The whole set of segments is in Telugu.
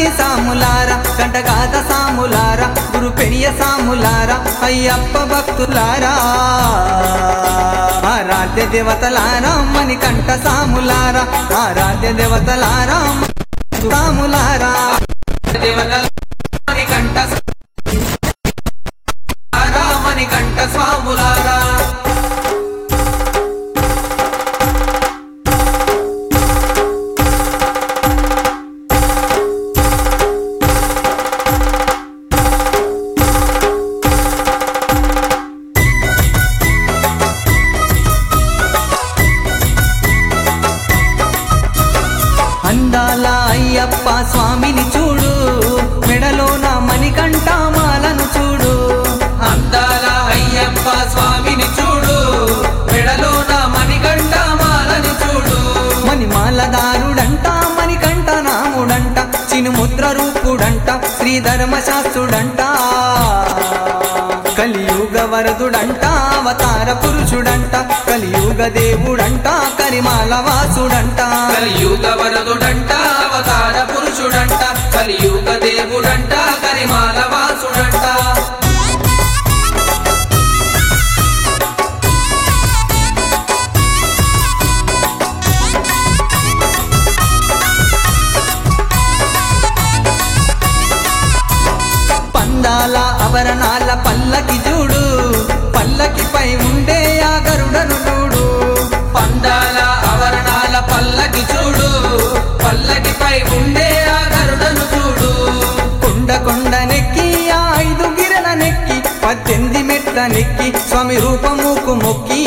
సాములార కంటగాద సాములార గురు పెరియ సాములార అయ్యప్ప భక్తులారా ఆరాధ్య దేవతలారా మని కంట సాములారా ఆరాధ్య దేవతలారా సాములారా దేవతలారి కంట రామని కంట స్వాములారా అందాల అయ్యప్ప స్వామిని చూడు మెడలో నా మణికంఠ మాలను చూడు అందాల అయ్యప్ప స్వామిని చూడు మెడలో నా మణికంఠ మాలను చూడు మణిమాలదారుడంట మణికంఠ నాముడంట చినుముద్ర రూపుడంట శ్రీధర్మశాస్త్రుడంట కలియుగ వరదుడంట అవతార పురుషుడంట కలియుగ దేవుడంట కరిమాల వాసుడంట కలియుగ వరదుడంట అవతార పురుషుడంట కలియుగ దేవుడంట కరిమాల వాసుడంట పందాల అవరణాల పల్లకి చూడు పల్లకిపై ఉండే ఆ గరుడను చూడు పందాల ఆవరణాల పల్లకి చూడు పల్లకిపై ఉండే ఆ గరుడను చూడు కొండ కొండ నెక్కి ఆ ఐదు గిరల నెక్కి పద్దెనిమిది మెట్ల నెక్కి స్వామి రూపముకు మొక్కి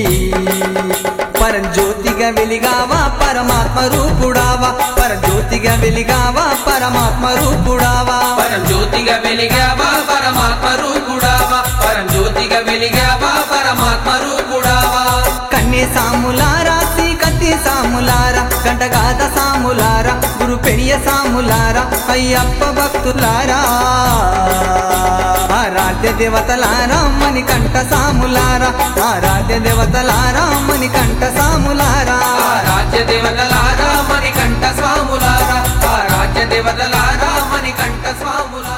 పరంజ్యోతిగా వెలిగావా పరమాత్మ రూపుడావా పరంజ్యోతిగా వెలిగావా పరమాత్మ రూపుడావా పరం జ్యోతిగా వెలిగావా పరమాత్మ రూపుడావా పరం జ్యోతిగా వెలిగావా పరమాత్మ రూపుడావా కన్నే సాములారా శ్రీకతి సాములారా కంటగాద సాములారా గురు పెరియ సాములారా అయ్యప్ప భక్తులారా ఆరాధ్య దేవతలారా మని కంట సాములారా ఆరాధ్య దేవతలారా మని కంట సాములారా ఆ రాజ్య దేవతలారా మణికంఠ స్వాములారా ఆ రాజ్య దేవతలారా మణికంఠ స్వాములారా